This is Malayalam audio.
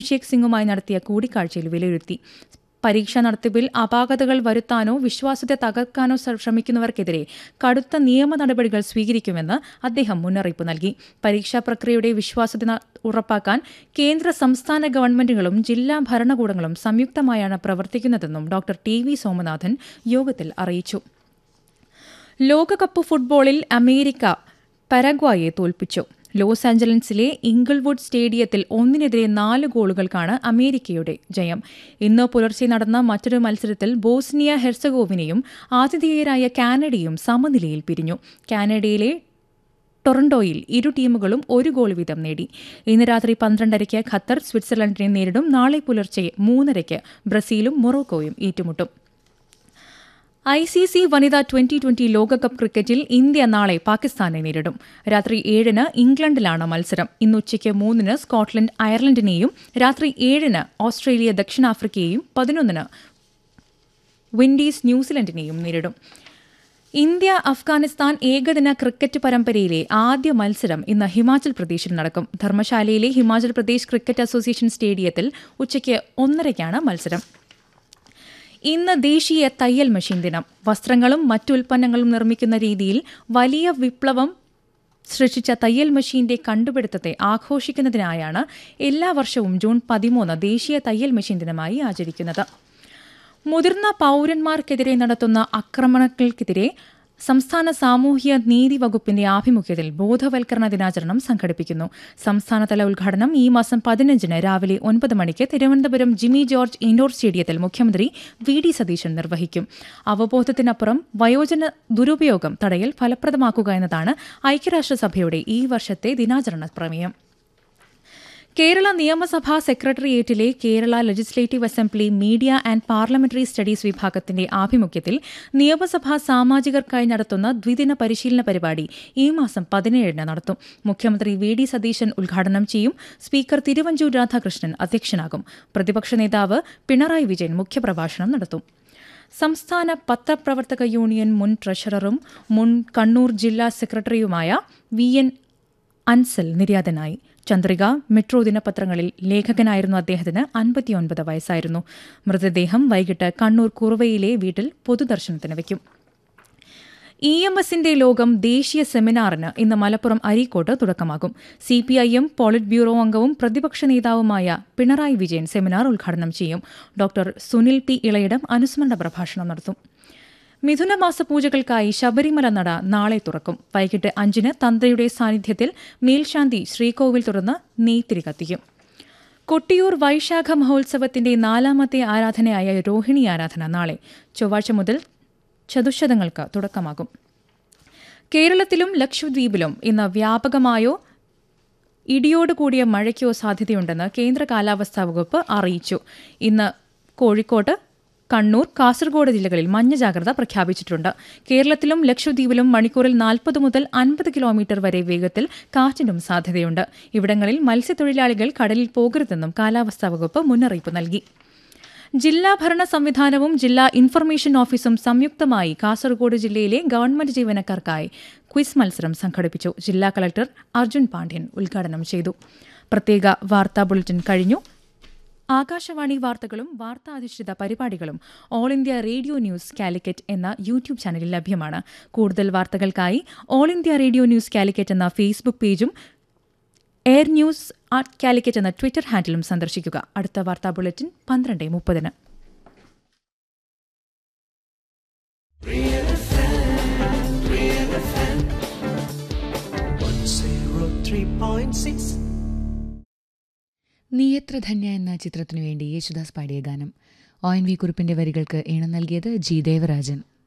അഭിഷേക് സിംഗുമായി നടത്തിയ കൂടിക്കാഴ്ചയിൽ വിലയിരുത്തി പരീക്ഷാ നടത്തിപ്പിൽ അപാകതകൾ വരുത്താനോ വിശ്വാസത്തെ തകർക്കാനോ ശ്ര- ശ്രമിക്കുന്നവർക്കെതിരെ കടുത്ത നിയമ നടപടികൾ സ്വീകരിക്കുമെന്ന് അദ്ദേഹം മുന്നറിയിപ്പ് നൽകി പരീക്ഷാ പ്രക്രിയയുടെ വിശ്വാസ്യത ന- ഉറപ്പാക്കാൻ കേന്ദ്ര സംസ്ഥാന ഗവൺമെന്റുകളും ജില്ലാ ഭരണകൂടങ്ങളും സംയുക്തമായാണ് പ്രവർത്തിക്കുന്നതെന്നും ഡോക്ടർ ടി വി സോമനാഥൻ യോഗത്തിൽ അറിയിച്ചു ലോകകപ്പ് ഫുട്ബോളിൽ അമേരിക്ക പരഗ്വായെ തോൽപ്പിച്ചു ലോസ് ആഞ്ചലൻസിലെ ഇംഗിൾവുഡ് സ്റ്റേഡിയത്തിൽ ഒന്നിനെതിരെ നാല് ഗോളുകൾക്കാണ് അമേരിക്കയുടെ ജയം ഇന്ന് പുലർച്ചെ നടന്ന മറ്റൊരു മത്സരത്തിൽ ബോസ്നിയ ഹെർസഗോവിനയും ആതിഥേയരായ കാനഡയും സമനിലയിൽ പിരിഞ്ഞു കാനഡയിലെ ടൊറന്റോയിൽ ഇരു ടീമുകളും ഒരു ഗോൾ വീതം നേടി ഇന്ന് രാത്രി പന്ത്രണ്ടരയ്ക്ക് ഖത്തർ സ്വിറ്റ്സർലൻഡിനെ നേരിടും നാളെ പുലർച്ചെ മൂന്നരയ്ക്ക് ബ്രസീലും മൊറോക്കോയും ഏറ്റുമുട്ടും ഐ സി സി വനിതാ ട്വന്റി ട്വന്റി ലോകകപ്പ് ക്രിക്കറ്റിൽ ഇന്ത്യ നാളെ പാകിസ്ഥാനെ നേരിടും രാത്രി ഏഴിന് ഇംഗ്ലണ്ടിലാണ് മത്സരം ഇന്ന് ഉച്ചയ്ക്ക് മൂന്നിന് സ്കോട്ട്ലൻഡ് അയർലൻഡിനെയും രാത്രി ഏഴിന് ഓസ്ട്രേലിയ ദക്ഷിണാഫ്രിക്കയെയും പതിനൊന്നിന് വിൻഡീസ് ന്യൂസിലൻഡിനെയും നേരിടും ഇന്ത്യ അഫ്ഗാനിസ്ഥാൻ ഏകദിന ക്രിക്കറ്റ് പരമ്പരയിലെ ആദ്യ മത്സരം ഇന്ന് ഹിമാചൽ പ്രദേശിൽ നടക്കും ധർമ്മശാലയിലെ ഹിമാചൽ പ്രദേശ് ക്രിക്കറ്റ് അസോസിയേഷൻ സ്റ്റേഡിയത്തിൽ ഉച്ചയ്ക്ക് ഒന്നരയ്ക്കാണ് മത്സരം ഇന്ന് ദേശീയ തയ്യൽ മെഷീൻ ദിനം വസ്ത്രങ്ങളും മറ്റു ഉൽപ്പന്നങ്ങളും നിർമ്മിക്കുന്ന രീതിയിൽ വലിയ വിപ്ലവം സൃഷ്ടിച്ച തയ്യൽ മെഷീന്റെ കണ്ടുപിടുത്തത്തെ ആഘോഷിക്കുന്നതിനായാണ് എല്ലാ വർഷവും ജൂൺ പതിമൂന്ന് ദേശീയ തയ്യൽ മെഷീൻ ദിനമായി ആചരിക്കുന്നത് മുതിർന്ന പൌരന്മാർക്കെതിരെ നടത്തുന്ന ആക്രമണങ്ങൾക്കെതിരെ സംസ്ഥാന സാമൂഹ്യ നീതി വകുപ്പിന്റെ ആഭിമുഖ്യത്തിൽ ബോധവൽക്കരണ ദിനാചരണം സംഘടിപ്പിക്കുന്നു സംസ്ഥാനതല ഉദ്ഘാടനം ഈ മാസം പതിനഞ്ചിന് രാവിലെ ഒൻപത് മണിക്ക് തിരുവനന്തപുരം ജിമ്മി ജോർജ് ഇൻഡോർ സ്റ്റേഡിയത്തിൽ മുഖ്യമന്ത്രി വി ഡി സതീശൻ നിർവഹിക്കും അവബോധത്തിനപ്പുറം വയോജന ദുരുപയോഗം തടയൽ ഫലപ്രദമാക്കുക എന്നതാണ് ഐക്യരാഷ്ട്രസഭയുടെ ഈ വർഷത്തെ ദിനാചരണ പ്രമേയം കേരള നിയമസഭാ സെക്രട്ടേറിയറ്റിലെ Kerala legislative assembly media and parliamentary studies വിഭാഗത്തിന്റെ ആഭിമുഖ്യത്തിൽ നിയമസഭാ സാമാജികർക്കായി നടത്തുന്ന ദ്വിദിന പരിശീലന പരിപാടി ഈ മാസം പതിനേഴിന് നടത്തും മുഖ്യമന്ത്രി വി ഡി സതീശൻ ഉദ്ഘാടനം ചെയ്യും സ്പീക്കർ തിരുവഞ്ചൂർ രാധാകൃഷ്ണൻ അധ്യക്ഷനാകും പ്രതിപക്ഷ നേതാവ് പിണറായി വിജയൻ മുഖ്യപ്രഭാഷണം നടത്തും സംസ്ഥാന പത്രപ്രവർത്തക യൂണിയൻ മുൻ ട്രഷററും മുൻ കണ്ണൂർ ജില്ലാ സെക്രട്ടറിയുമായ വി എൻ അൻസൽ നിര്യാതനായി ചന്ദ്രിക മെട്രോ ദിനപത്രങ്ങളിൽ ലേഖകനായിരുന്നു അദ്ദേഹത്തിന് അൻപത്തിയൊൻപത് വയസ്സായിരുന്നു മൃതദേഹം വൈകിട്ട് കണ്ണൂർ കുറുവയിലെ വീട്ടിൽ പൊതുദർശനത്തിന് വയ്ക്കും ഇ എം എസിന്റെ ലോകം ദേശീയ സെമിനാറിന് ഇന്ന് മലപ്പുറം അരീക്കോട്ട് തുടക്കമാകും C P I M polit bureau അംഗവും പ്രതിപക്ഷ നേതാവുമായ പിണറായി വിജയൻ സെമിനാർ ഉദ്ഘാടനം ചെയ്യും ഡോക്ടർ സുനിൽ പി ഇളയിടം അനുസ്മരണ പ്രഭാഷണം നടത്തും മിഥുനമാസ പൂജകൾക്കായി ശബരിമല നട നാളെ തുറക്കും വൈകിട്ട് അഞ്ചിന് തന്ത്രിയുടെ സാന്നിധ്യത്തിൽ മേൽശാന്തി ശ്രീകോവിൽ തുറന്ന് നെയ്ത്തിരി കത്തിക്കും കൊട്ടിയൂർ വൈശാഖ മഹോത്സവത്തിന്റെ നാലാമത്തെ ആരാധനയായ രോഹിണി ആരാധന നാളെ ചൊവ്വാഴ്ച മുതൽ ചതുശതങ്ങൾക്ക് തുടക്കമാകും കേരളത്തിലും ലക്ഷദ്വീപിലും ഇന്ന് വ്യാപകമായോ ഇടിയോടുകൂടിയ മഴയ്ക്കോ സാധ്യതയുണ്ടെന്ന് കേന്ദ്ര കാലാവസ്ഥാ വകുപ്പ് അറിയിച്ചു ഇന്ന് കോഴിക്കോട്ട് കണ്ണൂർ കാസർഗോഡ് ജില്ലകളിൽ മഞ്ഞ ജാഗ്രത പ്രഖ്യാപിച്ചിട്ടുണ്ട് കേരളത്തിലും ലക്ഷദ്വീപിലും മണിക്കൂറിൽ നാൽപ്പത് മുതൽ അൻപത് കിലോമീറ്റർ വരെ വേഗത്തിൽ കാറ്റിനും സാധ്യതയുണ്ട് ഇവിടങ്ങളിൽ മത്സ്യത്തൊഴിലാളികൾ കടലിൽ പോകരുതെന്നും കാലാവസ്ഥാ വകുപ്പ് മുന്നറിയിപ്പ് നൽകി ജില്ലാ ഭരണ സംവിധാനവും ജില്ലാ ഇൻഫർമേഷൻ ഓഫീസും സംയുക്തമായി കാസർഗോഡ് ജില്ലയിലെ ഗവൺമെന്റ് ജീവനക്കാർക്കായി ക്വിസ് മത്സരം സംഘടിപ്പിച്ചു ജില്ലാ കളക്ടർ അർജുൻ പാണ്ഡ്യൻ ഉദ്ഘാടനം ചെയ്തു പ്രത്യേക വാർത്താ ബുള്ളറ്റിൻ കഴിഞ്ഞു ആകാശവാണി വാർത്തകളും വാർത്താധിഷ്ഠിത പരിപാടികളും all India radio news Calicut എന്ന യൂട്യൂബ് ചാനലിൽ ലഭ്യമാണ് കൂടുതൽ വാർത്തകൾക്കായി all India radio news Calicut എന്ന ഫേസ്ബുക്ക് പേജും എയർ ന്യൂസ് അറ്റ് കാലിക്കറ്റ് എന്ന ട്വിറ്റർ ഹാൻഡിലും സന്ദർശിക്കുക അടുത്ത വാർത്താ ബുള്ളറ്റിൻ പന്ത്രണ്ട് മുപ്പതിന് zero three point six. നീയത്ര Dhanya എന്ന ചിത്രത്തിനു വേണ്ടി യേശുദാസ് പാടിയ ഗാനം ഒ എൻ വി കുറിപ്പിന്റെ വരികൾക്ക് ഈണം നൽകിയത് ജി ദേവരാജൻ